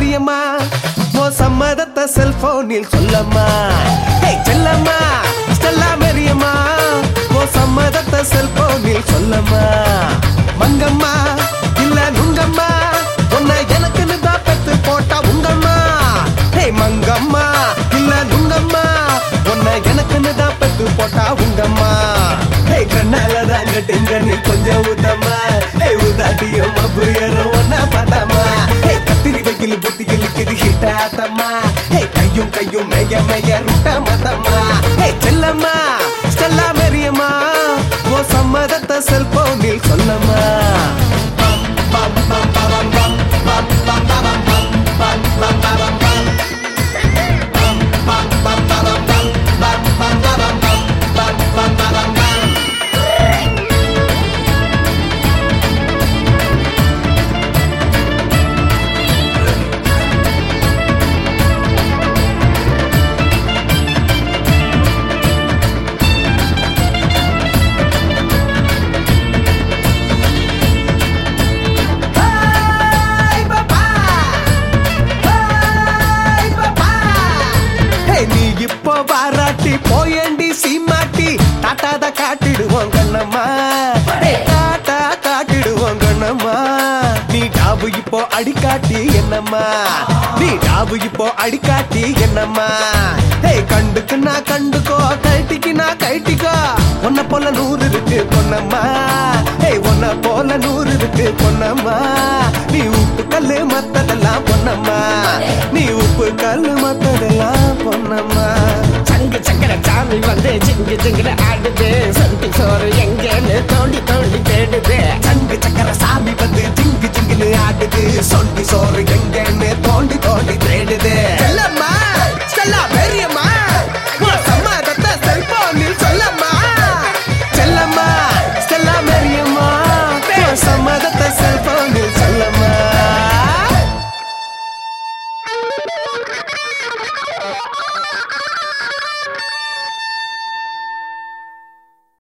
மெரியம்மா ஓ சம்மதத்தை செல்போனில் சொல்லம்மா ஹே செல்லம்மா ஸ்டெல்லா மெரியம்மா ஓ சம்மதத்தை செல்போனில் சொல்லம்மா மங்கம்மா இல்ல நுங்கம்மா உன்னை எனக்குன்னு தான் பெத்து போட்டா உங்கம்மா ஹே மங்கம்மா இல்ல நுங்கம்மா உன்னை எனக்குன்னு தான் பெத்து போட்டா உங்கம்மா ஹே கண்ணால தான் கட்டுங்க நீ கொஞ்சம் ஊத்தம்மா ஹே உதாட்டியும் அப்புறம் ஒன்னா பார்த்தாமா ஹே கத்திரி வைக்கல் புத்தி கிழிக்குது ஹிட்டாத்தம்மா ஹே கையும் கையும் மேய மேய ருட்ட மத்தம்மா ஹே செல்லம்மா ஸ்டெல்லா மெரியம்மா ஓ சம்மதத்தை செல்போனில் சொல்லம்மா ஹே, நீ இப்போ பாராட்டி போயண்டி சீமாட்டி டாட்டாத காட்டிடுவோம் கண்ணம்மா ஹே, டாட்டா காட்டிடுவோம் கண்ணம்மா நீ டாபு இப்போ அடிக்காட்டி என்னம்மா நீ டாபு இப்போ அடிக்காட்டி என்னம்மா ஹே கண்டுக்கு நான் கண்டுக்கோ கைட்டிக்கு நான் கைட்டிக்கோ உன்னை போல நூறு இருக்கு பொன்னம்மா ஹே உன்னை போல நூறு இருக்கு பொன்னம்மா நீ உப்பு கல்லு மத்ததெல்லாம் பொன்னம்மா நீ உப்பு கல்லு மத்ததெல்லாம் பொன்னம்மா சங்கு சக்கர சாமி வந்து ஜிங்கு ஜிங்குல ஆடுது சந்தி சோறு எங்கேன்னு தோண்டி தோண்டி தேடுது சங்கு சக்கர